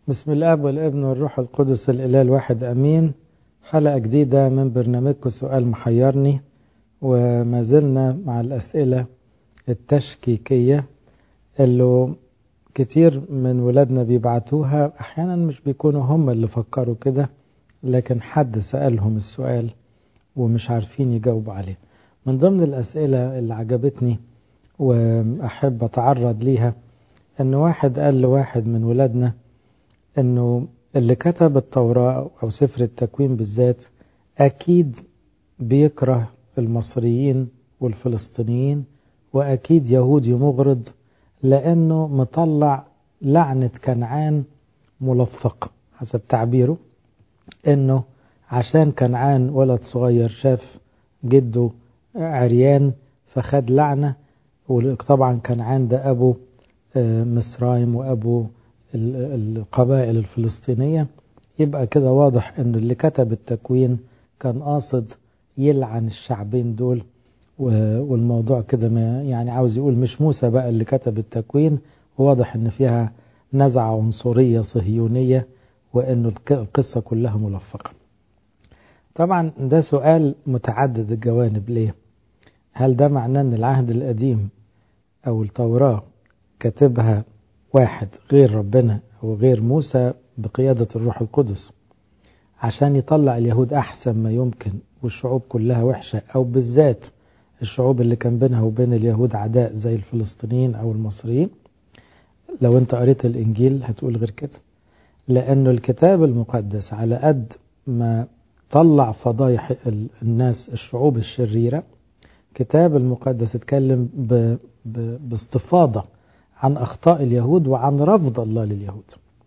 بسم الاب والابن والروح القدس الاله الواحد امين حلقه جديده من برنامجكم سؤال محيرني وما زلنا مع الاسئله التشكيكيه اللي كتير من ولادنا بيبعتوها احيانا مش بيكونوا هم اللي فكروا كده لكن حد سالهم السؤال ومش عارفين يجاوبوا عليه من ضمن الاسئله اللي عجبتني واحب اتعرض ليها ان واحد قال لواحد من ولادنا انه اللي كتب التوراة او سفر التكوين بالذات اكيد بيكره المصريين والفلسطينيين واكيد يهودي مغرض لانه مطلع لعنة كنعان ملفقة حسب تعبيره انه عشان كنعان ولد صغير شاف جده عريان فخد لعنة وطبعا كنعان ده ابو مصرايم وابو القبائل الفلسطينية يبقى كده واضح ان اللي كتب التكوين كان قاصد يلعن الشعبين دول والموضوع كده ما يعني عاوز يقول مش موسى بقى اللي كتب التكوين واضح ان فيها نزعة عنصرية صهيونية وانه القصة كلها ملفقة طبعا ده سؤال متعدد الجوانب ليه هل ده معناه ان العهد القديم او التوراة كاتبها واحد غير ربنا أو غير موسى بقيادة الروح القدس عشان يطلع اليهود أحسن ما يمكن والشعوب كلها وحشة أو بالذات الشعوب اللي كان بينها وبين اليهود عداء زي الفلسطينيين أو المصريين لو أنت قريت الإنجيل هتقول غير كده لأنه الكتاب المقدس على قد ما طلع فضايح الناس الشعوب الشريرة كتاب المقدس اتكلم ب... ب... باستفاضة عن أخطاء اليهود وعن رفض الله لليهود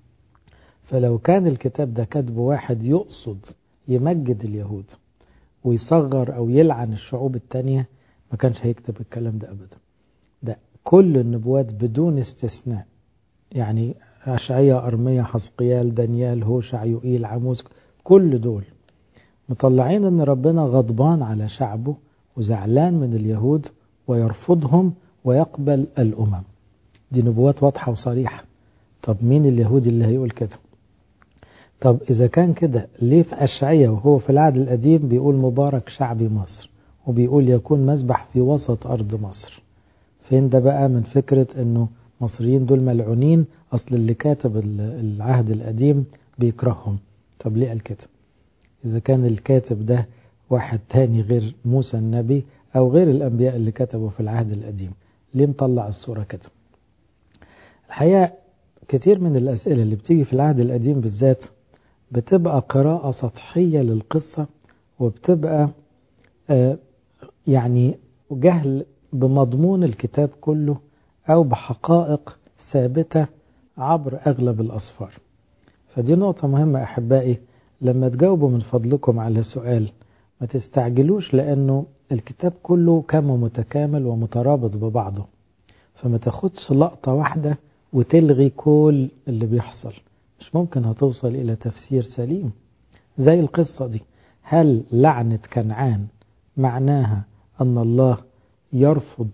فلو كان الكتاب ده كاتبه واحد يقصد يمجد اليهود ويصغر أو يلعن الشعوب التانية ما كانش هيكتب الكلام ده أبدا ده كل النبوات بدون استثناء يعني أشعية أرمية حسقيال دانيال هوشع يوئيل عموس كل دول مطلعين أن ربنا غضبان على شعبه وزعلان من اليهود ويرفضهم ويقبل الأمم دي نبوات واضحة وصريحة طب مين اليهودي اللي هيقول كده طب إذا كان كده ليه في أشعية وهو في العهد القديم بيقول مبارك شعبي مصر وبيقول يكون مسبح في وسط أرض مصر فين ده بقى من فكرة أنه مصريين دول ملعونين أصل اللي كاتب العهد القديم بيكرههم طب ليه قال كده إذا كان الكاتب ده واحد تاني غير موسى النبي أو غير الأنبياء اللي كتبوا في العهد القديم ليه مطلع الصورة كده الحقيقة كتير من الأسئلة اللي بتيجي في العهد القديم بالذات بتبقى قراءة سطحية للقصة وبتبقى آه يعني جهل بمضمون الكتاب كله أو بحقائق ثابتة عبر أغلب الأصفار فدي نقطة مهمة أحبائي لما تجاوبوا من فضلكم على سؤال ما تستعجلوش لأنه الكتاب كله كم متكامل ومترابط ببعضه فما تاخدش لقطة واحدة وتلغي كل اللي بيحصل مش ممكن هتوصل إلى تفسير سليم زي القصة دي هل لعنة كنعان معناها أن الله يرفض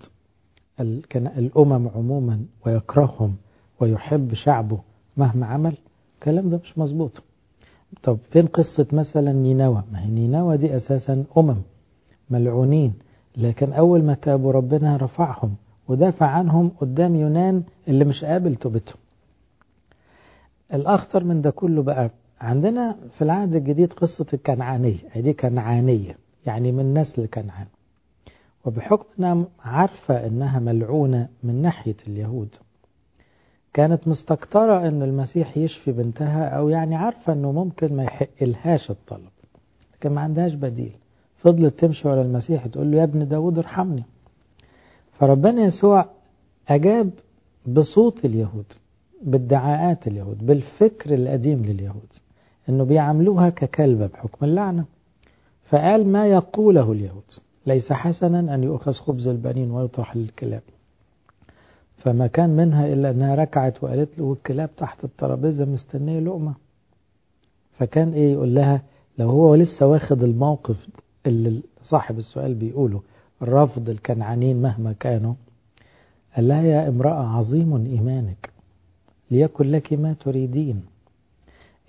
الأمم عموما ويكرههم ويحب شعبه مهما عمل الكلام ده مش مظبوط طب فين قصة مثلا نينوى ما هي نينوى دي أساسا أمم ملعونين لكن أول ما تابوا ربنا رفعهم ودافع عنهم قدام يونان اللي مش قابل توبتهم الأخطر من ده كله بقى عندنا في العهد الجديد قصة الكنعانية دي كنعانية يعني من نسل كنعان وبحكم انها عارفة انها ملعونة من ناحية اليهود كانت مستكترة ان المسيح يشفي بنتها او يعني عارفة انه ممكن ما يحقلهاش الطلب لكن ما عندهاش بديل فضلت تمشي ورا المسيح تقول له يا ابن داود ارحمني فربنا يسوع أجاب بصوت اليهود بادعاءات اليهود بالفكر القديم لليهود أنه بيعاملوها ككلبة بحكم اللعنة فقال ما يقوله اليهود ليس حسنا أن يؤخذ خبز البنين ويطرح للكلاب فما كان منها إلا أنها ركعت وقالت له الكلاب تحت الترابيزة مستنية لقمة فكان إيه يقول لها لو هو لسه واخد الموقف اللي صاحب السؤال بيقوله رفض الكنعانين مهما كانوا قال لها يا امرأة عظيم إيمانك ليكن لك ما تريدين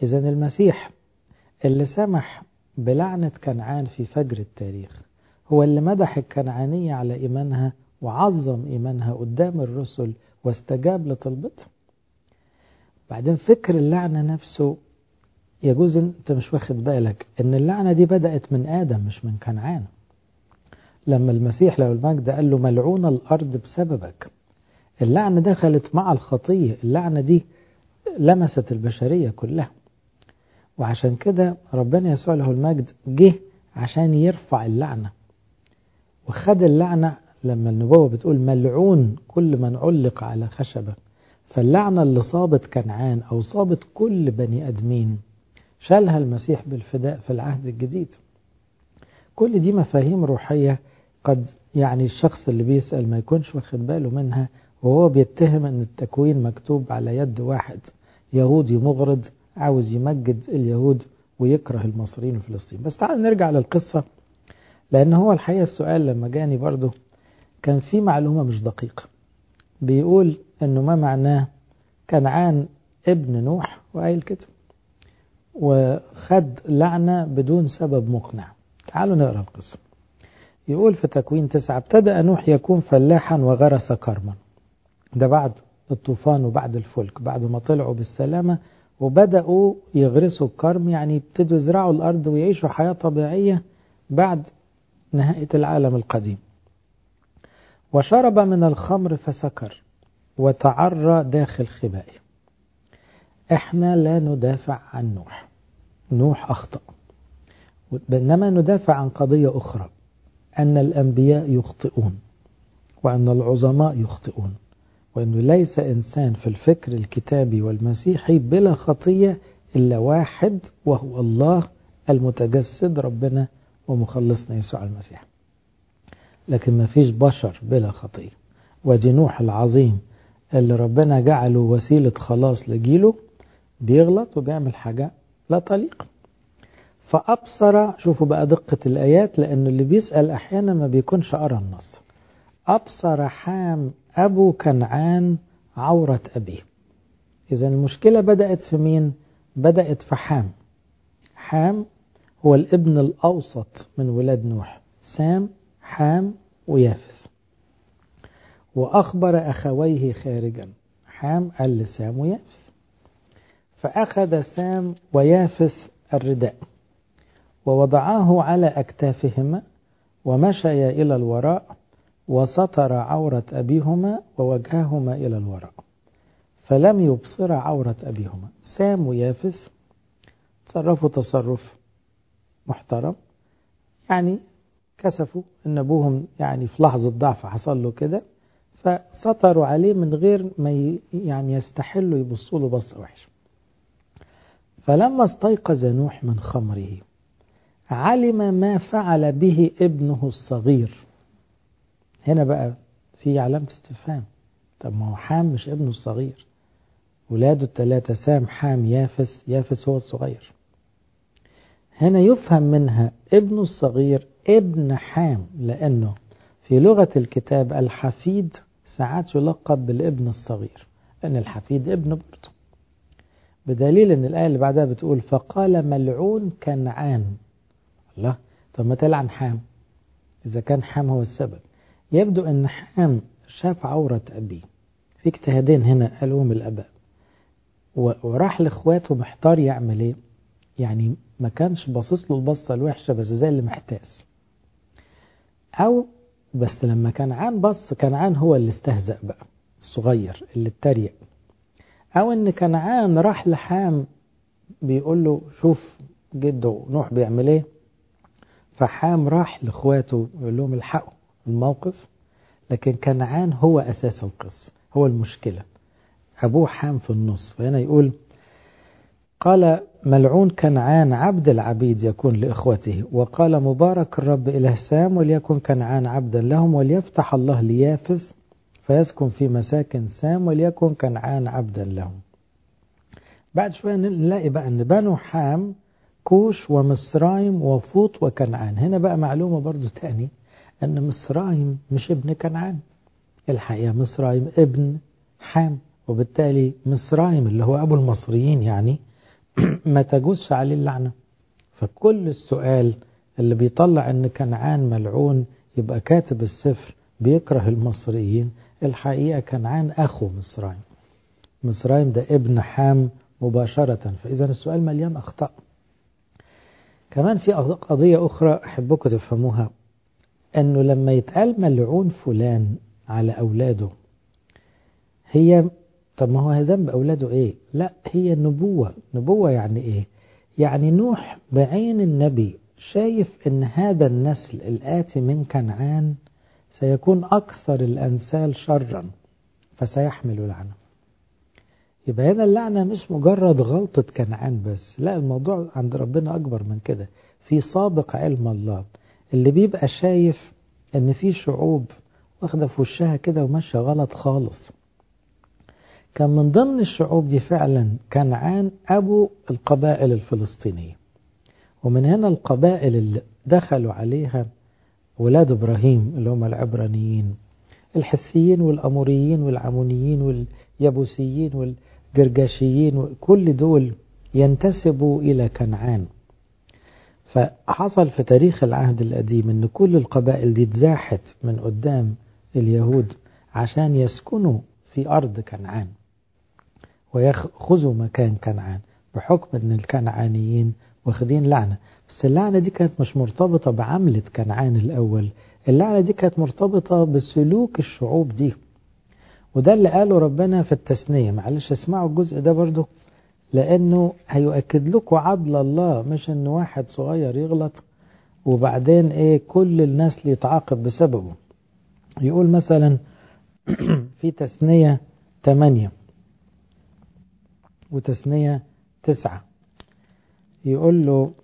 إذا المسيح اللي سمح بلعنة كنعان في فجر التاريخ هو اللي مدح الكنعانية على إيمانها وعظم إيمانها قدام الرسل واستجاب لطلبتها بعدين فكر اللعنة نفسه يجوز انت مش واخد بالك ان اللعنة دي بدأت من آدم مش من كنعان لما المسيح لو المجد قال له ملعون الأرض بسببك اللعنة دخلت مع الخطية اللعنة دي لمست البشرية كلها وعشان كده ربنا يسوع له المجد جه عشان يرفع اللعنة وخد اللعنة لما النبوة بتقول ملعون كل من علق على خشبة فاللعنة اللي صابت كنعان أو صابت كل بني أدمين شالها المسيح بالفداء في العهد الجديد كل دي مفاهيم روحية قد يعني الشخص اللي بيسأل ما يكونش واخد باله منها وهو بيتهم ان التكوين مكتوب على يد واحد يهودي مغرض عاوز يمجد اليهود ويكره المصريين الفلسطين بس تعال نرجع للقصة لأن هو الحقيقة السؤال لما جاني برضه كان في معلومة مش دقيقة بيقول انه ما معناه كنعان ابن نوح وقايل كده وخد لعنة بدون سبب مقنع تعالوا نقرأ القصة يقول في تكوين تسعة ابتدأ نوح يكون فلاحا وغرس كرما ده بعد الطوفان وبعد الفلك بعد ما طلعوا بالسلامة وبدأوا يغرسوا الكرم يعني يبتدوا يزرعوا الأرض ويعيشوا حياة طبيعية بعد نهاية العالم القديم وشرب من الخمر فسكر وتعرى داخل خبائه احنا لا ندافع عن نوح نوح أخطأ بينما ندافع عن قضية أخرى أن الأنبياء يخطئون وأن العظماء يخطئون وأنه ليس إنسان في الفكر الكتابي والمسيحي بلا خطية إلا واحد وهو الله المتجسد ربنا ومخلصنا يسوع المسيح لكن ما فيش بشر بلا خطية ودي نوح العظيم اللي ربنا جعله وسيلة خلاص لجيله بيغلط وبيعمل حاجة لا طليق فأبصر شوفوا بقى دقة الآيات لأن اللي بيسأل أحيانا ما بيكونش أرى النص أبصر حام أبو كنعان عورة أبيه إذا المشكلة بدأت في مين؟ بدأت في حام حام هو الابن الأوسط من ولاد نوح سام حام ويافث وأخبر أخويه خارجا حام قال لسام ويافث فأخذ سام ويافث الرداء ووضعاه على أكتافهما ومشيا إلى الوراء وسطر عورة أبيهما ووجههما إلى الوراء فلم يبصر عورة أبيهما سام ويافث تصرفوا تصرف محترم يعني كسفوا ان ابوهم يعني في لحظة ضعف حصل له كده فسطروا عليه من غير ما يعني يستحلوا يبصوا له بصة وحشة فلما استيقظ نوح من خمره علم ما فعل به ابنه الصغير هنا بقى في علامة استفهام طب ما هو حام مش ابنه الصغير ولاده الثلاثة سام حام يافس يافس هو الصغير هنا يفهم منها ابنه الصغير ابن حام لأنه في لغة الكتاب الحفيد ساعات يلقب بالابن الصغير لأن الحفيد ابن برضه بدليل أن الآية اللي بعدها بتقول فقال ملعون كنعان الله طب ما تلعن حام إذا كان حام هو السبب يبدو أن حام شاف عورة أبيه في اجتهادين هنا قالوهم الأباء وراح لإخواته محتار يعمل إيه يعني ما كانش باصص له البصة الوحشة بس زي اللي محتاس أو بس لما كنعان بص كنعان هو اللي استهزأ بقى الصغير اللي اتريق أو إن كنعان راح لحام بيقول له شوف جده نوح بيعمل إيه فحام راح لإخواته يقول لهم الحقوا الموقف لكن كنعان هو أساس القصة هو المشكلة أبوه حام في النص فهنا يقول قال ملعون كنعان عبد العبيد يكون لإخوته وقال مبارك الرب إله سام وليكن كنعان عبدا لهم وليفتح الله ليافث فيسكن في مساكن سام وليكن كنعان عبدا لهم بعد شوية نلاقي بقى أن بنو حام كوش ومصرايم وفوط وكنعان هنا بقى معلومة برضو تاني أن مصرايم مش ابن كنعان الحقيقة مصرايم ابن حام وبالتالي مصرايم اللي هو أبو المصريين يعني ما تجوزش عليه اللعنة فكل السؤال اللي بيطلع ان كنعان ملعون يبقى كاتب السفر بيكره المصريين الحقيقة كنعان أخو مصرايم مصرايم ده ابن حام مباشرة فإذا السؤال مليان أخطاء كمان في قضية أخرى أحبكم تفهموها أنه لما يتقال ملعون فلان على أولاده هي طب ما هو ذنب أولاده إيه لا هي النبوة نبوة يعني إيه يعني نوح بعين النبي شايف أن هذا النسل الآتي من كنعان سيكون أكثر الأنسال شرا فسيحمل لعنة يبقى هنا اللعنة مش مجرد غلطة كنعان بس لا الموضوع عند ربنا أكبر من كده في سابق علم الله اللي بيبقى شايف ان في شعوب واخدة في وشها كده وماشية غلط خالص كان من ضمن الشعوب دي فعلا كنعان أبو القبائل الفلسطينية ومن هنا القبائل اللي دخلوا عليها ولاد إبراهيم اللي هم العبرانيين الحسيين والأموريين والعمونيين واليبوسيين والجرجاشيين وكل دول ينتسبوا إلى كنعان فحصل في تاريخ العهد القديم ان كل القبائل دي اتزاحت من قدام اليهود عشان يسكنوا في أرض كنعان ويأخذوا مكان كنعان بحكم ان الكنعانيين واخدين لعنة بس اللعنة دي كانت مش مرتبطة بعملة كنعان الأول اللعنة دي كانت مرتبطة بسلوك الشعوب دي وده اللي قاله ربنا في التثنية معلش اسمعوا الجزء ده برضو لأنه هيؤكد لكم عدل الله مش إن واحد صغير يغلط وبعدين إيه كل الناس يتعاقب بسببه يقول مثلا في تثنية 8 وتثنية 9 يقول له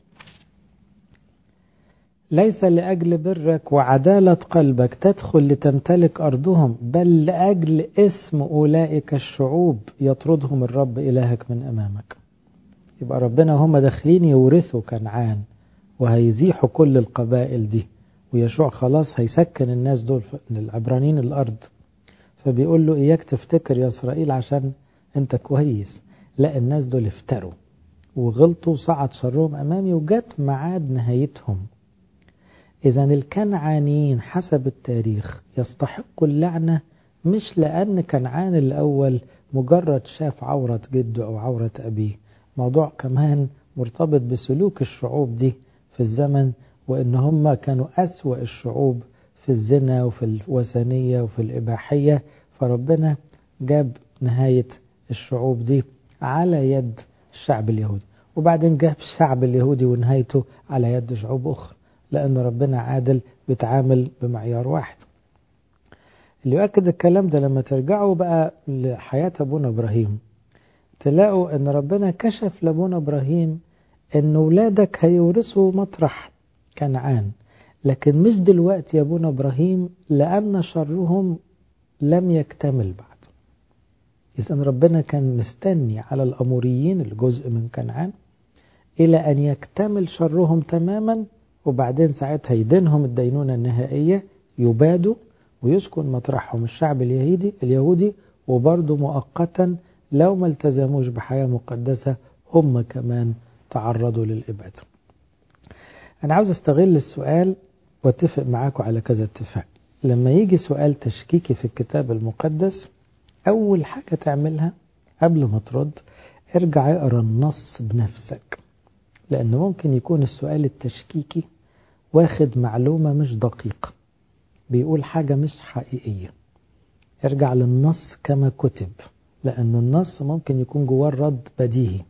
ليس لأجل برك وعدالة قلبك تدخل لتمتلك أرضهم بل لأجل اسم أولئك الشعوب يطردهم الرب إلهك من أمامك يبقى ربنا هم داخلين يورثوا كنعان وهيزيحوا كل القبائل دي ويشوع خلاص هيسكن الناس دول العبرانيين الأرض فبيقول له إياك تفتكر يا إسرائيل عشان أنت كويس لا الناس دول افتروا وغلطوا صعد شرهم أمامي وجت معاد نهايتهم إذا الكنعانيين حسب التاريخ يستحقوا اللعنة مش لأن كنعان الأول مجرد شاف عورة جده أو عورة أبيه موضوع كمان مرتبط بسلوك الشعوب دي في الزمن وإن هم كانوا أسوأ الشعوب في الزنا وفي الوثنية وفي الإباحية فربنا جاب نهاية الشعوب دي على يد الشعب اليهودي وبعدين جاب الشعب اليهودي ونهايته على يد شعوب أخرى لأن ربنا عادل بيتعامل بمعيار واحد اللي يؤكد الكلام ده لما ترجعوا بقى لحياة أبونا إبراهيم تلاقوا أن ربنا كشف لأبونا إبراهيم أن ولادك هيورثوا مطرح كنعان لكن مش دلوقتي يا أبونا إبراهيم لأن شرهم لم يكتمل بعد إذا ربنا كان مستني على الأموريين الجزء من كنعان إلى أن يكتمل شرهم تماما وبعدين ساعتها يدينهم الدينونة النهائية يبادوا ويسكن مطرحهم الشعب اليهودي اليهودي وبرضه مؤقتا لو ما التزموش بحياة مقدسة هم كمان تعرضوا للإبادة أنا عاوز أستغل السؤال واتفق معاكم على كذا اتفاق لما يجي سؤال تشكيكي في الكتاب المقدس أول حاجة تعملها قبل ما ترد ارجع اقرا النص بنفسك لأن ممكن يكون السؤال التشكيكي واخد معلومة مش دقيقة بيقول حاجة مش حقيقية ارجع للنص كما كتب لأن النص ممكن يكون جواه الرد بديهي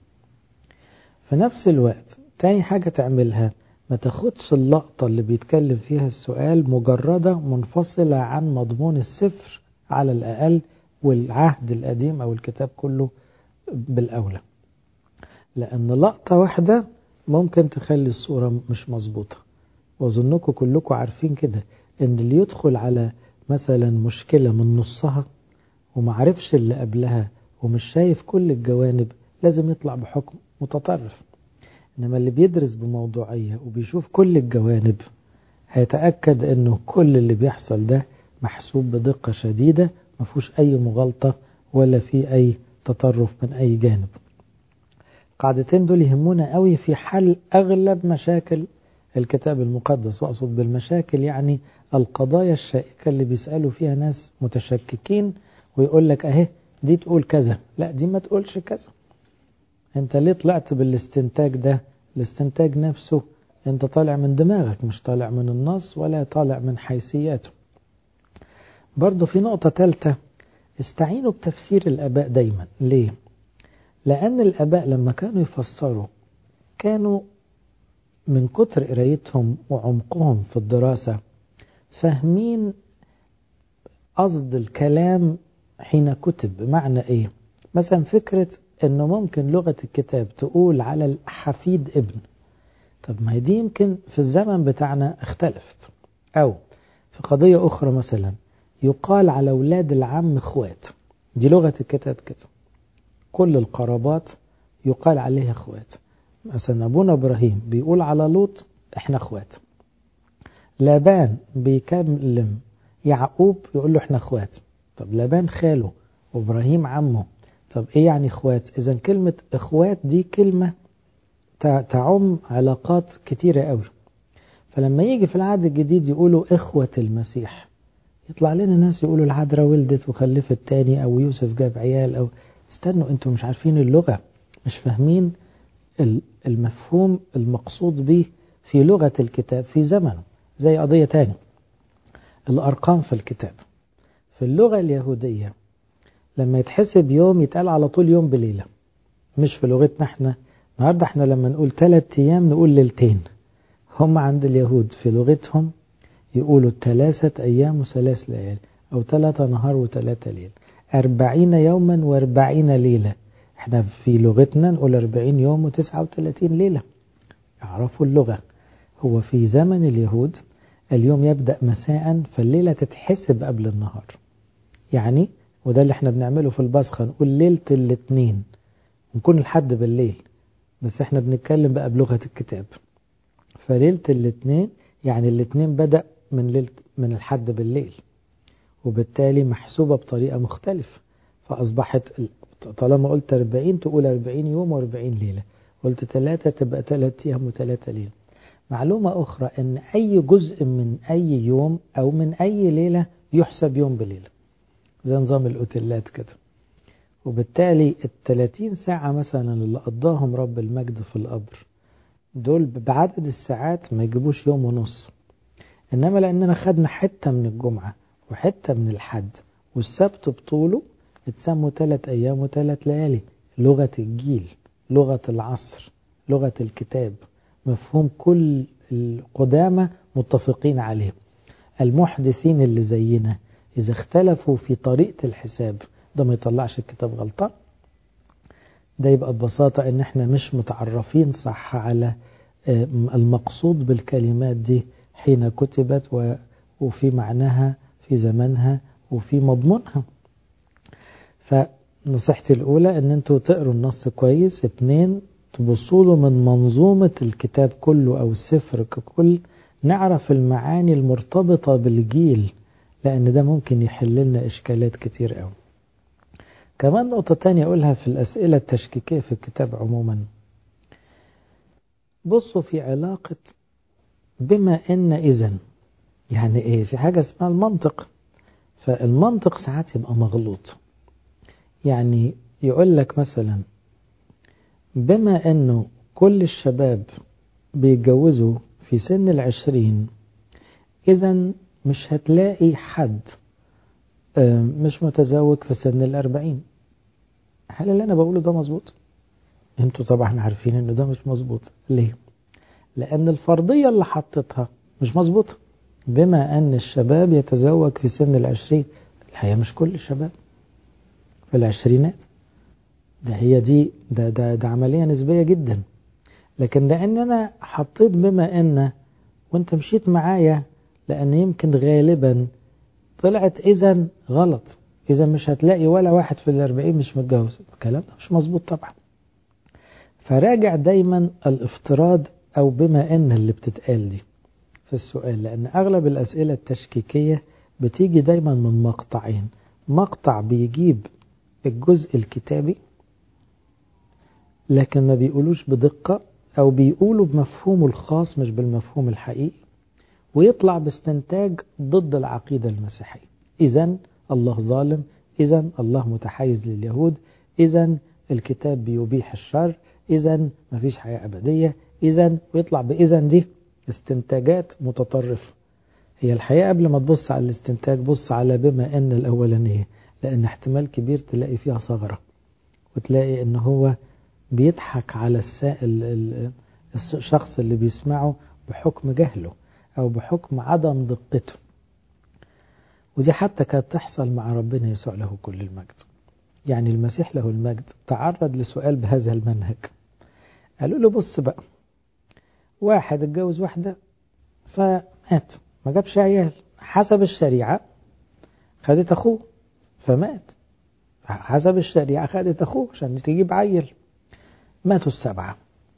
في نفس الوقت تاني حاجة تعملها ما تاخدش اللقطة اللي بيتكلم فيها السؤال مجردة منفصلة عن مضمون السفر على الأقل والعهد القديم أو الكتاب كله بالأولى لأن لقطة واحدة ممكن تخلي الصورة مش مظبوطة وأظنكم كلكم عارفين كده إن اللي يدخل على مثلا مشكلة من نصها ومعرفش اللي قبلها ومش شايف كل الجوانب لازم يطلع بحكم متطرف إنما اللي بيدرس بموضوعية وبيشوف كل الجوانب هيتأكد إنه كل اللي بيحصل ده محسوب بدقة شديدة مفهوش أي مغالطة ولا في أي تطرف من أي جانب القاعدتين دول يهمونا قوي في حل أغلب مشاكل الكتاب المقدس وأقصد بالمشاكل يعني القضايا الشائكة اللي بيسألوا فيها ناس متشككين ويقول لك أهي دي تقول كذا لا دي ما تقولش كذا انت ليه طلعت بالاستنتاج ده الاستنتاج نفسه انت طالع من دماغك مش طالع من النص ولا طالع من حيثياته برضو في نقطة ثالثة استعينوا بتفسير الآباء دايما ليه؟ لأن الآباء لما كانوا يفسروا كانوا من كتر قرايتهم وعمقهم في الدراسة فاهمين قصد الكلام حين كتب بمعنى ايه مثلا فكرة انه ممكن لغة الكتاب تقول على الحفيد ابن طب ما هي دي يمكن في الزمن بتاعنا اختلفت او في قضية اخرى مثلا يقال على اولاد العم اخوات دي لغة الكتاب كده كل القرابات يقال عليها اخوات مثلا ابونا ابراهيم بيقول على لوط احنا اخوات لابان بيكلم يعقوب يقول له احنا اخوات طب لابان خاله وابراهيم عمه طب ايه يعني اخوات اذا كلمة اخوات دي كلمة تعم علاقات كتيرة قوي فلما يجي في العهد الجديد يقولوا اخوة المسيح يطلع لنا ناس يقولوا العذراء ولدت وخلفت تاني او يوسف جاب عيال او استنوا انتوا مش عارفين اللغة مش فاهمين المفهوم المقصود به في لغة الكتاب في زمنه زي قضية تاني الأرقام في الكتاب في اللغة اليهودية لما يتحسب يوم يتقال على طول يوم بليلة مش في لغتنا احنا النهاردة احنا لما نقول ثلاث أيام نقول ليلتين هم عند اليهود في لغتهم يقولوا ثلاثة أيام وثلاث ليالي أو ثلاثة نهار وثلاثة ليل أربعين يوما وأربعين ليلة احنا في لغتنا نقول أربعين يوم وتسعة وثلاثين ليلة يعرفوا اللغة هو في زمن اليهود اليوم يبدأ مساء فالليلة تتحسب قبل النهار يعني وده اللي احنا بنعمله في البصخة نقول ليلة الاثنين نكون الحد بالليل بس احنا بنتكلم بقى بلغة الكتاب فليلة الاثنين يعني الاثنين بدأ من ليلة من الحد بالليل وبالتالي محسوبة بطريقة مختلفة فأصبحت طالما قلت 40 تقول 40 يوم و40 ليلة قلت ثلاثة تبقى ثلاثة أيام وثلاثة ليلة معلومة أخرى أن أي جزء من أي يوم أو من أي ليلة يحسب يوم بليلة زي نظام الأوتيلات كده وبالتالي الثلاثين ساعة مثلا اللي قضاهم رب المجد في القبر دول بعدد الساعات ما يجيبوش يوم ونص إنما لأننا خدنا حتة من الجمعة وحتة من الحد والسبت بطوله اتسموا ثلاث أيام وثلاث ليالي لغة الجيل لغة العصر لغة الكتاب مفهوم كل القدامى متفقين عليه المحدثين اللي زينا إذا اختلفوا في طريقة الحساب ده ما يطلعش الكتاب غلطان ده يبقى ببساطة ان احنا مش متعرفين صح على المقصود بالكلمات دي حين كتبت وفي معناها في زمنها وفي مضمونها فنصيحتي الأولى ان انتوا تقروا النص كويس اتنين تبصوا له من منظومة الكتاب كله أو السفر ككل نعرف المعاني المرتبطة بالجيل لأن ده ممكن يحل لنا إشكالات كتير قوي كمان نقطة تانية أقولها في الأسئلة التشكيكية في الكتاب عموما بصوا في علاقة بما إن إذن يعني إيه في حاجة اسمها المنطق فالمنطق ساعات يبقى مغلوط يعني يقول لك مثلا بما أنه كل الشباب بيتجوزوا في سن العشرين إذا مش هتلاقي حد مش متزوج في سن الأربعين هل اللي أنا بقوله ده مظبوط؟ انتوا طبعا عارفين ان ده مش مظبوط ليه؟ لأن الفرضية اللي حطيتها مش مظبوطة بما أن الشباب يتزوج في سن العشرين الحقيقة مش كل الشباب في العشرينات ده هي دي ده, ده, ده عملية نسبية جدا لكن لأن أنا حطيت بما أن وانت مشيت معايا لأن يمكن غالبا طلعت إذا غلط إذا مش هتلاقي ولا واحد في الأربعين مش متجوز الكلام ده مش مظبوط طبعا فراجع دايما الافتراض أو بما أن اللي بتتقال دي في السؤال لأن أغلب الأسئلة التشكيكية بتيجي دايما من مقطعين مقطع بيجيب الجزء الكتابي لكن ما بيقولوش بدقة أو بيقولوا بمفهومه الخاص مش بالمفهوم الحقيقي ويطلع باستنتاج ضد العقيدة المسيحية إذا الله ظالم إذا الله متحيز لليهود إذا الكتاب بيبيح الشر إذا مفيش حياة أبدية إذا ويطلع بإذا دي استنتاجات متطرفة هي الحقيقة قبل ما تبص على الاستنتاج بص على بما أن الأولانية لأن احتمال كبير تلاقي فيها ثغرة وتلاقي أن هو بيضحك على السائل الشخص اللي بيسمعه بحكم جهله أو بحكم عدم دقته ودي حتى كانت تحصل مع ربنا يسوع له كل المجد يعني المسيح له المجد تعرض لسؤال بهذا المنهج قالوا له بص بقى واحد اتجوز واحدة فمات ما جابش عيال حسب الشريعة خدت أخوه فمات حسب الشريعة خدت أخوه عشان تجيب عيل ماتوا السبعة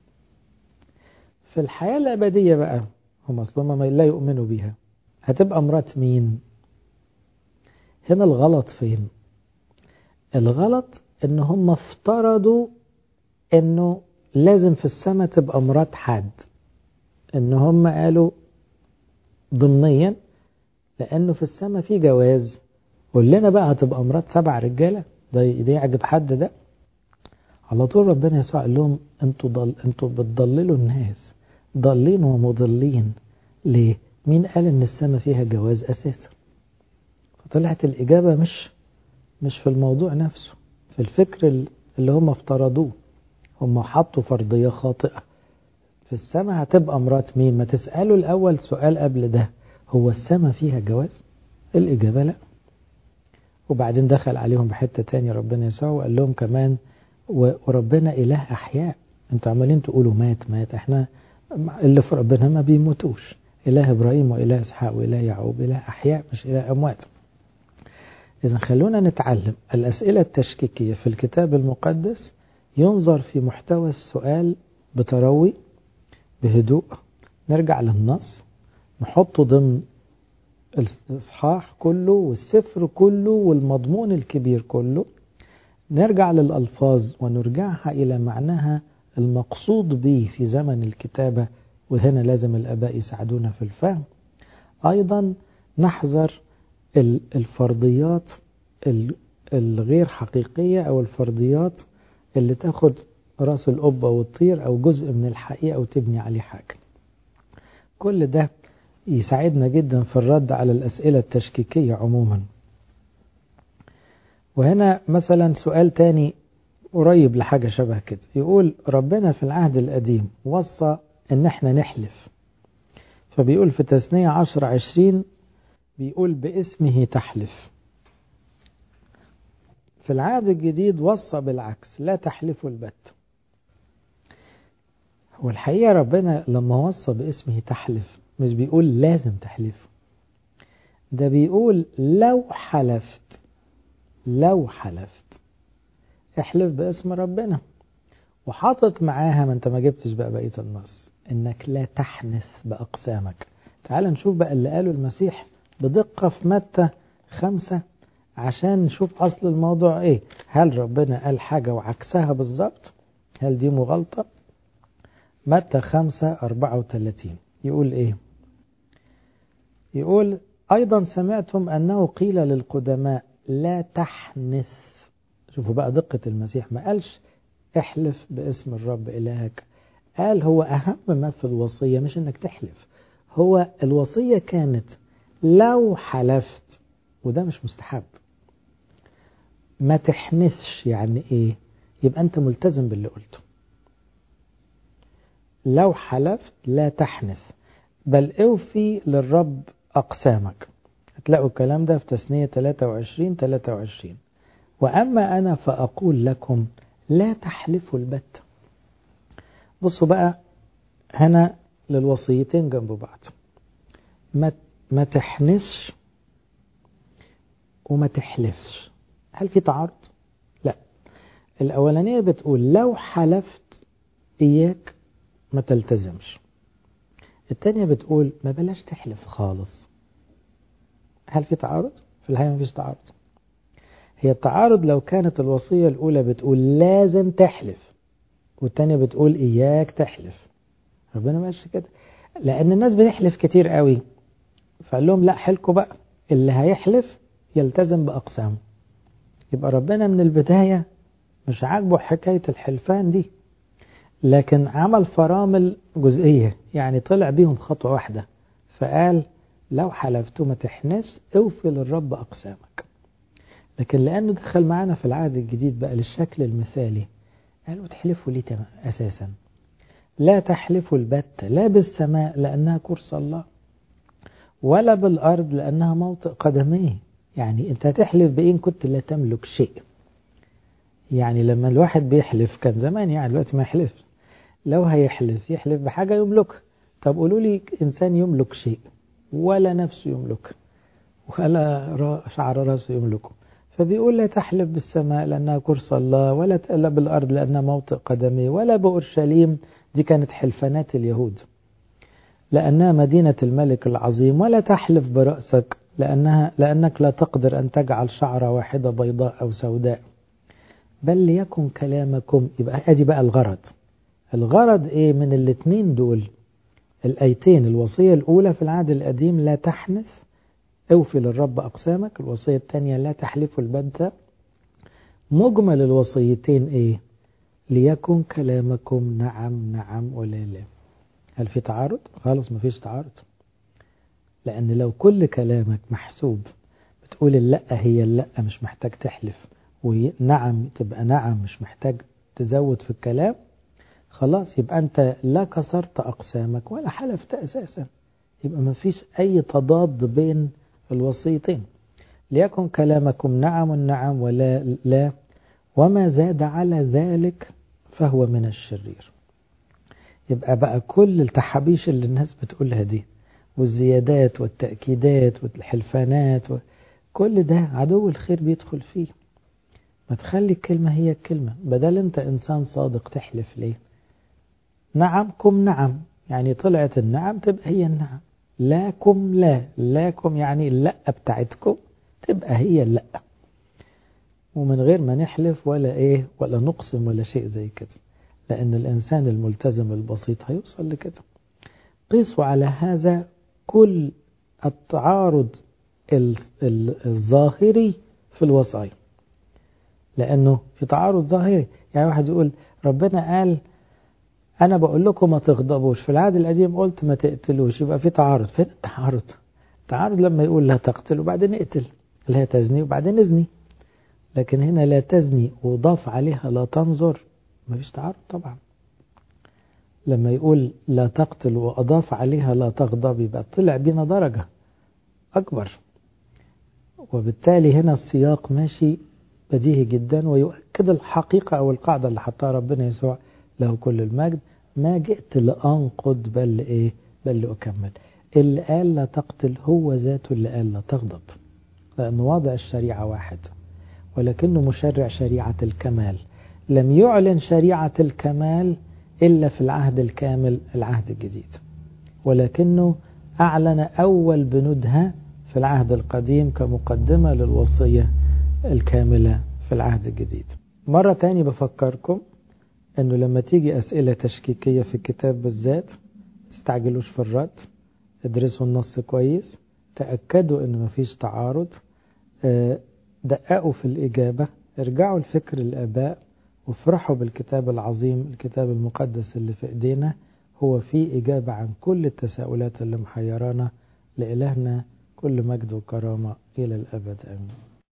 في الحياة الأبدية بقى هم أصلا ما لا يؤمنوا بيها هتبقى مرات مين هنا الغلط فين الغلط ان هم افترضوا انه لازم في السماء تبقى مرات حد ان هم قالوا ضمنيا لانه في السماء في جواز قول لنا بقى هتبقى مرات سبع رجاله ده ده يعجب حد ده على طول ربنا يسوع قال لهم انتوا ضل انتوا بتضللوا الناس ضالين ومضلين ليه مين قال ان السماء فيها جواز اساسا فطلعت الاجابه مش مش في الموضوع نفسه في الفكر اللي هم افترضوه هم حطوا فرضيه خاطئه في السماء هتبقى مرات مين ما تسالوا الاول سؤال قبل ده هو السماء فيها جواز الاجابه لا وبعدين دخل عليهم بحته تاني ربنا يسوع وقال لهم كمان وربنا اله احياء انتوا عمالين تقولوا مات مات احنا اللي في ربنا ما بيموتوش اله ابراهيم واله اسحاق واله يعقوب اله احياء مش اله اموات اذا خلونا نتعلم الاسئله التشكيكيه في الكتاب المقدس ينظر في محتوى السؤال بتروي بهدوء نرجع للنص نحطه ضمن الاصحاح كله والسفر كله والمضمون الكبير كله نرجع للألفاظ ونرجعها إلى معناها المقصود به في زمن الكتابة وهنا لازم الآباء يساعدونا في الفهم أيضا نحذر الفرضيات الغير حقيقية أو الفرضيات اللي تاخد راس القبة وتطير أو جزء من الحقيقة وتبني عليه حاجة كل ده يساعدنا جدا في الرد على الأسئلة التشكيكية عموما وهنا مثلا سؤال تاني قريب لحاجة شبه كده يقول ربنا في العهد القديم وصى ان احنا نحلف فبيقول في تثنية عشر عشرين بيقول باسمه تحلف في العهد الجديد وصى بالعكس لا تحلفوا البت هو الحقيقة ربنا لما وصى باسمه تحلف مش بيقول لازم تحلفوا ده بيقول لو حلفت لو حلفت احلف باسم ربنا وحاطط معاها ما انت ما جبتش بقى بقية النص انك لا تحنث بأقسامك تعال نشوف بقى اللي قاله المسيح بدقة في متى خمسة عشان نشوف أصل الموضوع إيه هل ربنا قال حاجة وعكسها بالظبط هل دي مغالطة متى خمسة أربعة وثلاثين يقول إيه يقول أيضا سمعتم أنه قيل للقدماء لا تحنث شوفوا بقى دقة المسيح ما قالش احلف باسم الرب إلهك قال هو أهم ما في الوصية مش إنك تحلف هو الوصية كانت لو حلفت وده مش مستحب ما تحنثش يعني ايه يبقى انت ملتزم باللي قلته لو حلفت لا تحنث بل اوفي للرب اقسامك هتلاقوا الكلام ده في تثنية 23 23 واما انا فاقول لكم لا تحلفوا البت بصوا بقى هنا للوصيتين جنب بعض ما ما تحنسش وما تحلفش هل في تعارض؟ لا الأولانية بتقول لو حلفت إياك ما تلتزمش التانية بتقول ما بلاش تحلف خالص هل في تعارض؟ في الحقيقة ما فيش تعارض هي التعارض لو كانت الوصية الأولى بتقول لازم تحلف والتانية بتقول إياك تحلف ربنا ماشي كده لأن الناس بتحلف كتير قوي فقال لهم لا حلكوا بقى اللي هيحلف يلتزم بأقسامه يبقى ربنا من البداية مش عاجبه حكاية الحلفان دي لكن عمل فرامل جزئية يعني طلع بيهم خطوة واحدة فقال لو حلفتوا ما تحنس اوفي للرب أقسامك لكن لأنه دخل معانا في العهد الجديد بقى للشكل المثالي قالوا تحلفوا ليه أساسا لا تحلفوا البتة لا بالسماء لأنها كرسي الله ولا بالأرض لأنها موطئ قدميه يعني أنت تحلف بإن كنت لا تملك شيء يعني لما الواحد بيحلف كان زمان يعني دلوقتي ما يحلف لو هيحلف يحلف بحاجة يملكها طب قولوا لي إنسان يملك شيء ولا نفسه يملك ولا شعر راسه يملكه فبيقول لا تحلف بالسماء لأنها كرسي الله ولا لا بالأرض لأنها موطئ قدمي ولا بأورشليم دي كانت حلفانات اليهود لأنها مدينة الملك العظيم ولا تحلف برأسك لأنها لأنك لا تقدر أن تجعل شعرة واحدة بيضاء أو سوداء بل ليكن كلامكم يبقى أدي بقى الغرض الغرض إيه من الاتنين دول الآيتين الوصية الأولى في العهد القديم لا تحنث اوفي للرب أقسامك الوصية الثانية لا تحلفوا البتة مجمل الوصيتين إيه ليكن كلامكم نعم نعم ولا لا هل في تعارض؟ خالص مفيش تعارض لأن لو كل كلامك محسوب بتقول اللأ هي اللأ مش محتاج تحلف ونعم تبقى نعم مش محتاج تزود في الكلام خلاص يبقى أنت لا كسرت أقسامك ولا حلفت أساسا يبقى مفيش أي تضاد بين الوصيتين ليكن كلامكم نعم نعم ولا لا وما زاد على ذلك فهو من الشرير يبقى بقى كل التحابيش اللي الناس بتقولها دي والزيادات والتأكيدات والحلفانات كل ده عدو الخير بيدخل فيه ما تخلي الكلمة هي الكلمة بدل انت انسان صادق تحلف ليه نعمكم نعم يعني طلعت النعم تبقى هي النعم لاكم لا لاكم يعني اللا بتاعتكم تبقى هي اللا ومن غير ما نحلف ولا ايه ولا نقسم ولا شيء زي كده لأن الإنسان الملتزم البسيط هيوصل لكده قيسوا على هذا كل التعارض الظاهري في الوصايا لأنه في تعارض ظاهري يعني واحد يقول ربنا قال أنا بقول لكم ما تغضبوش في العهد القديم قلت ما تقتلوش يبقى في تعارض فين التعارض التعارض لما يقول لا تقتل وبعدين اقتل لا تزني وبعدين ازني لكن هنا لا تزني وضاف عليها لا تنظر ما فيش تعارض طبعا لما يقول لا تقتل وأضاف عليها لا تغضب يبقى طلع بينا درجة أكبر وبالتالي هنا السياق ماشي بديهي جدا ويؤكد الحقيقة أو القاعدة اللي حطها ربنا يسوع له كل المجد ما جئت لأنقض بل إيه بل لأكمل اللي قال لا تقتل هو ذاته اللي قال لا تغضب لأن وضع الشريعة واحد ولكنه مشرع شريعة الكمال لم يعلن شريعة الكمال إلا في العهد الكامل العهد الجديد ولكنه أعلن أول بنودها في العهد القديم كمقدمة للوصية الكاملة في العهد الجديد مرة تاني بفكركم أنه لما تيجي أسئلة تشكيكية في الكتاب بالذات استعجلوش في الرد ادرسوا النص كويس تأكدوا أنه مفيش تعارض دققوا في الإجابة ارجعوا لفكر الآباء وافرحوا بالكتاب العظيم الكتاب المقدس اللي في ايدينا هو فيه إجابة عن كل التساؤلات اللي محيرانا لإلهنا كل مجد وكرامة إلى الأبد آمين